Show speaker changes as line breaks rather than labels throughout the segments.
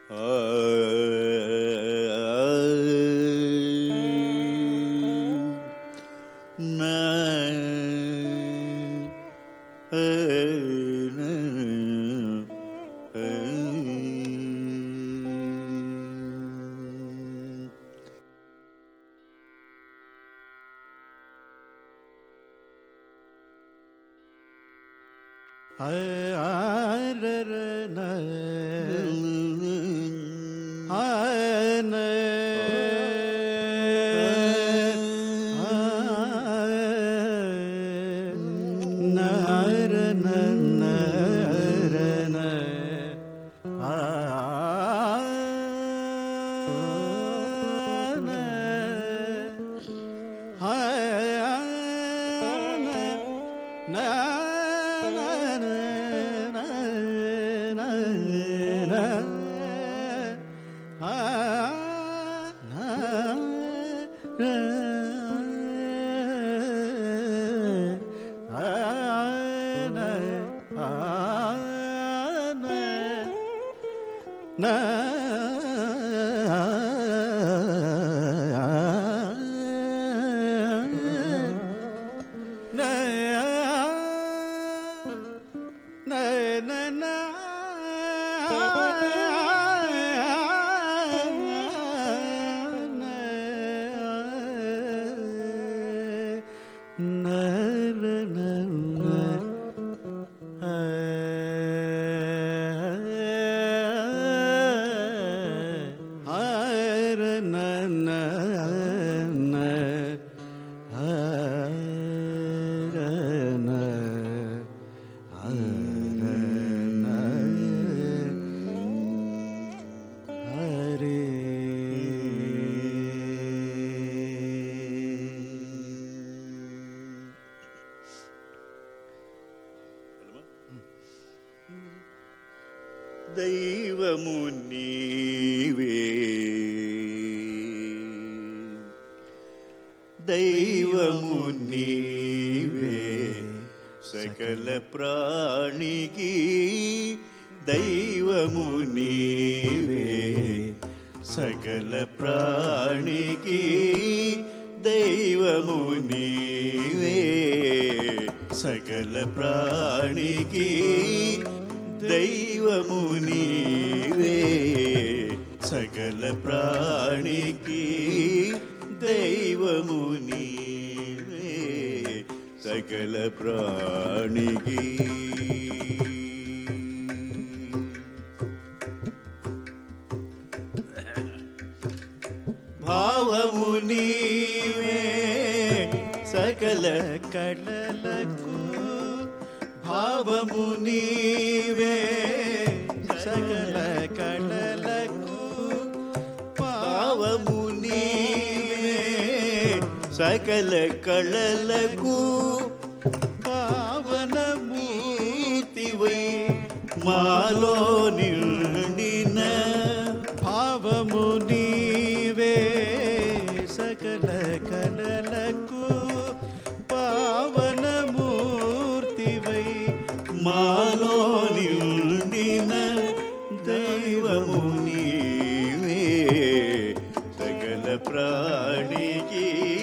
దైవము నీవే దైవము నీవే సకల ప్రాణికి దైవము నీవే సకల ప్రాణికి దైవము నీవే సకల ప్రాణికి దైవము నీవే సకల ప్రాణికి దైవము నీవే సకల ప్రాణికి భావము నీవే సకల కళలకు భావము నీవే సకల కళలకు భావము నీవే సకల కళలకు పావనమూర్తివై మాలో నిండిన భావము నీవే సకల కళలకు పావనమూర్తివై మాలో నిండిన దైవము నీవే సకల ప్రాణికి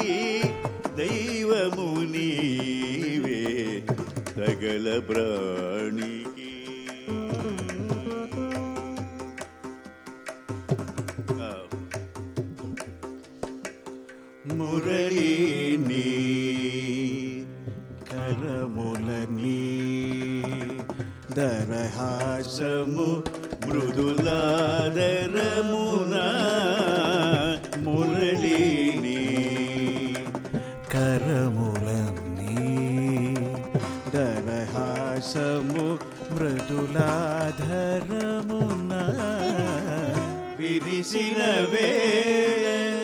దైవము నీవే సకల ప్రాణికి ఆ. మురళిని కరములని దరహాసము మృదులాదరమున మురళిని
కరములన్నీ దరహాసము మృదులాధరమున
విరిసిన వేళ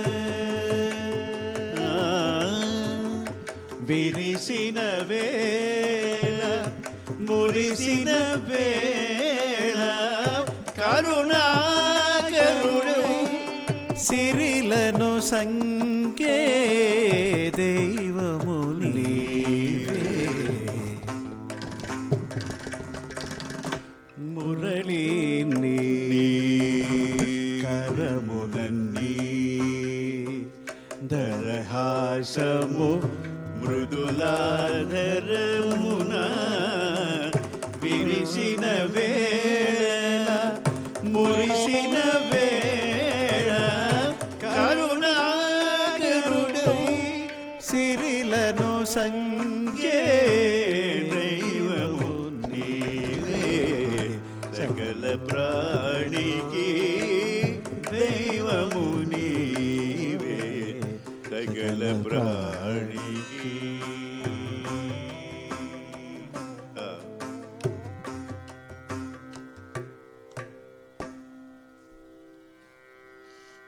విరిసిన వేళ మురిసిన వేళ కరుణాకరుడు
సిరిలను సంకే దైవము నీవే
మురళి నీ
ఆకాశము
మృదులాధరమున విరిసిన వేళ మురిసిన వేళ కరుణాకరుడై
సిరిలను సంగే
దైవము నీవే సకల ప్రాణికి దైవము నీవే సకల ప్రాణికి